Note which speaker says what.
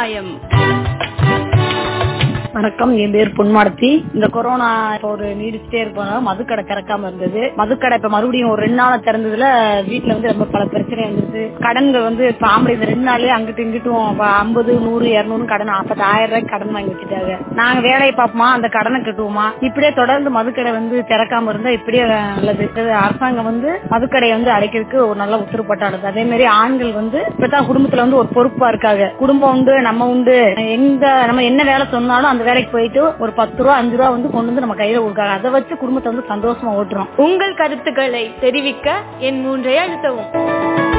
Speaker 1: சமுதாயம்
Speaker 2: வணக்கம் என் பேர் பொன்மாடத்தி இந்த கொரோனா இப்போ ஒரு நீடிச்சுட்டே இருப்போம் மதுக்கடை திறக்காம இருந்தது மதுக்கடை இப்ப மறுபடியும் ஒரு ரெண்டு நாளா திறந்ததுல வீட்டுல வந்து ரொம்ப பல பிரச்சனை இருந்தது கடன்கள் வந்து இப்ப ஆம்பளை இந்த ரெண்டு நாள்லயே அங்கிட்டு இங்கிட்டும் ஐம்பது நூறு இருநூறு கடன் நாற்பது ஆயிரம் ரூபாய்க்கு கடன் வாங்கி வச்சுட்டாங்க நாங்க வேலையை பார்ப்போமா அந்த கடனை கட்டுவோமா இப்படியே தொடர்ந்து மதுக்கடை வந்து திறக்காம இருந்தா இப்படியே நல்லது இது அரசாங்கம் வந்து மதுக்கடையை வந்து அடைக்கிறதுக்கு ஒரு நல்ல உத்தரவு போட்டாடுது அதே மாதிரி ஆண்கள் வந்து இப்பதான் குடும்பத்துல வந்து ஒரு பொறுப்பா இருக்காங்க குடும்பம் உண்டு நம்ம உண்டு எங்க நம்ம என்ன வேலை சொன்னாலும் அந்த வேலைக்கு போயிட்டு ஒரு பத்து ரூபா அஞ்சு ரூபா வந்து கொண்டு வந்து நம்ம கையில கொடுக்காங்க அதை வச்சு குடும்பத்தை வந்து சந்தோஷமா ஓட்டுறோம்
Speaker 1: உங்கள் கருத்துக்களை தெரிவிக்க என் மூன்றை அழுத்தவும்